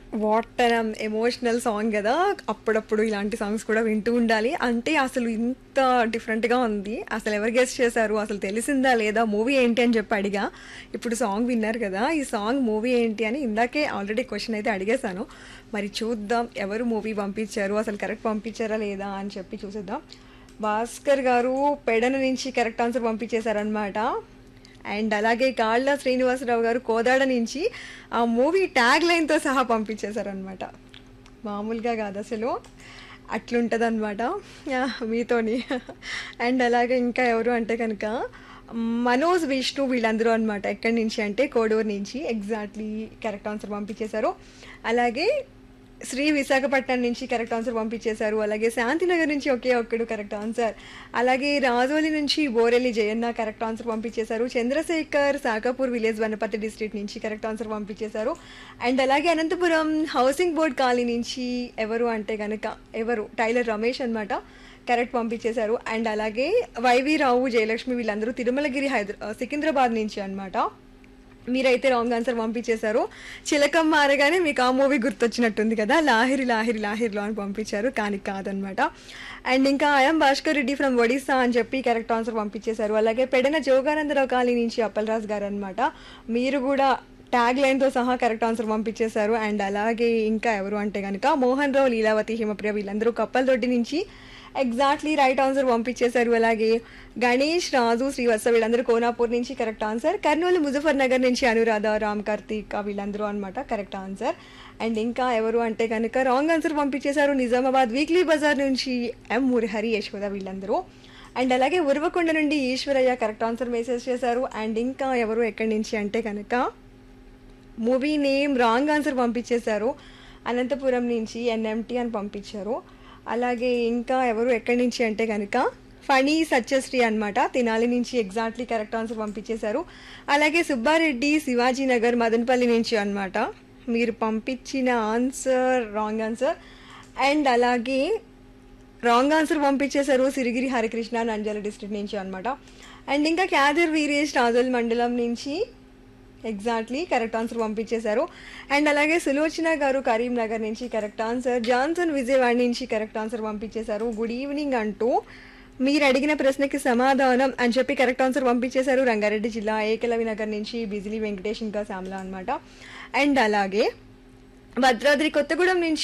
what emotional song కదా అప్పుడప్పుడు ఇలాంటి సాంగ్స్ కూడా వింటూ ఉండాలి అంటే అసలు ఇంత డిఫరెంట్గా ఉంది అసలు ఎవరు గెస్ట్ చేశారు అసలు తెలిసిందా లేదా మూవీ ఏంటి అని చెప్పి అడిగా ఇప్పుడు సాంగ్ విన్నారు కదా ఈ సాంగ్ మూవీ ఏంటి అని ఇందాకే ఆల్రెడీ క్వశ్చన్ అయితే అడిగేశాను మరి చూద్దాం ఎవరు మూవీ పంపించారు అసలు కరెక్ట్ పంపించారా లేదా అని చెప్పి చూసేద్దాం భాస్కర్ గారు పెడన నుంచి కరెక్ట్ ఆన్సర్ పంపించేశారనమాట అండ్ అలాగే కాళ్ళ శ్రీనివాసరావు గారు కోదాడ నుంచి ఆ మూవీ ట్యాగ్ లైన్తో సహా పంపించేశారనమాట మామూలుగా కాదు అసలు అట్లుంటుంది అనమాట మీతోని అండ్ అలాగే ఇంకా ఎవరు అంటే కనుక మనోజ్ విష్ణు వీళ్ళందరూ అనమాట ఎక్కడి నుంచి అంటే కోడూరు నుంచి ఎగ్జాక్ట్లీ కరెక్ట్ ఆన్సర్ పంపించేశారు అలాగే శ్రీ విశాఖపట్నం నుంచి కరెక్ట్ ఆన్సర్ పంపించేశారు అలాగే శాంతినగర్ నుంచి ఒకే ఒక్కడు కరెక్ట్ ఆన్సర్ అలాగే రాజోలి నుంచి బోరెల్లి జయన్న కరెక్ట్ ఆన్సర్ పంపించేశారు చంద్రశేఖర్ సాకాపూర్ విలేజ్ వనపర్తి డిస్ట్రిక్ట్ నుంచి కరెక్ట్ ఆన్సర్ పంపించేశారు అండ్ అలాగే అనంతపురం హౌసింగ్ బోర్డ్ కాలనీ నుంచి ఎవరు అంటే కనుక ఎవరు టైలర్ రమేష్ అనమాట కరెక్ట్ పంపించేశారు అండ్ అలాగే వైవి రావు జయలక్ష్మి వీళ్ళందరూ తిరుమలగిరి హైదరా సికింద్రాబాద్ నుంచి అనమాట మీరైతే రాంగ్ ఆన్సర్ పంపించేశారు చిలకమ్మ అనగానే మీకు ఆ మూవీ గుర్తొచ్చినట్టుంది కదా లాహిరి లాహిరి లాహిరిలో అని పంపించారు కానీ కాదనమాట అండ్ ఇంకా ఐఎం భాస్కర్ రెడ్డి ఫ్రమ్ ఒడిస్సా అని చెప్పి కరెక్ట్ ఆన్సర్ పంపించేశారు అలాగే పెడన జోగానందరావు కాలనీ నుంచి అప్పలరాజు గారు అనమాట మీరు కూడా ట్యాగ్ లైన్తో సహా కరెక్ట్ ఆన్సర్ పంపించేశారు అండ్ అలాగే ఇంకా ఎవరు అంటే కనుక మోహన్ రావు లీలావతి హిమప్రియ వీళ్ళందరూ కప్పలదొడ్డి నుంచి ఎగ్జాక్ట్లీ రైట్ ఆన్సర్ పంపించేశారు అలాగే గణేష్ రాజు శ్రీవత్స వీళ్ళందరూ కోనాపూర్ నుంచి కరెక్ట్ ఆన్సర్ కర్నూలు ముజఫర్ నగర్ నుంచి అనురాధ రామ్ కార్తీక్ వీళ్ళందరూ అనమాట కరెక్ట్ ఆన్సర్ అండ్ ఇంకా ఎవరు అంటే కనుక రాంగ్ ఆన్సర్ పంపించేశారు నిజామాబాద్ వీక్లీ బజార్ నుంచి ఎం మురహరి యశోద వీళ్ళందరూ అండ్ అలాగే ఉరవకొండ నుండి ఈశ్వరయ్య కరెక్ట్ ఆన్సర్ మెసేజ్ చేశారు అండ్ ఇంకా ఎవరు ఎక్కడి నుంచి అంటే కనుక మూవీ నేమ్ రాంగ్ ఆన్సర్ పంపించేశారు అనంతపురం నుంచి ఎన్ఎంటీ అని పంపించారు అలాగే ఇంకా ఎవరు ఎక్కడి నుంచి అంటే కనుక ఫణి సత్యశ్రీ అనమాట తినాలి నుంచి ఎగ్జాక్ట్లీ కరెక్ట్ ఆన్సర్ పంపించేశారు అలాగే సుబ్బారెడ్డి శివాజీ నగర్ మదనపల్లి నుంచి అనమాట మీరు పంపించిన ఆన్సర్ రాంగ్ ఆన్సర్ అండ్ అలాగే రాంగ్ ఆన్సర్ పంపించేశారు సిరిగిరి హరికృష్ణ నంజల డిస్ట్రిక్ట్ నుంచి అనమాట అండ్ ఇంకా క్యాదర్ వీరేష్ రాజోల్ మండలం నుంచి ఎగ్జాక్ట్లీ కరెక్ట్ ఆన్సర్ పంపించేశారు అండ్ అలాగే సులోచన గారు కరీంనగర్ నుంచి కరెక్ట్ ఆన్సర్ జాన్సన్ విజయవాడ నుంచి కరెక్ట్ ఆన్సర్ పంపించేశారు గుడ్ ఈవినింగ్ అంటూ మీరు అడిగిన ప్రశ్నకి సమాధానం అని చెప్పి కరెక్ట్ ఆన్సర్ పంపించేశారు రంగారెడ్డి జిల్లా ఏకలవి నగర్ నుంచి బిజిలీ వెంకటేష్ ఇంకా శ్యామల అనమాట అండ్ అలాగే భద్రాద్రి కొత్తగూడెం నుంచి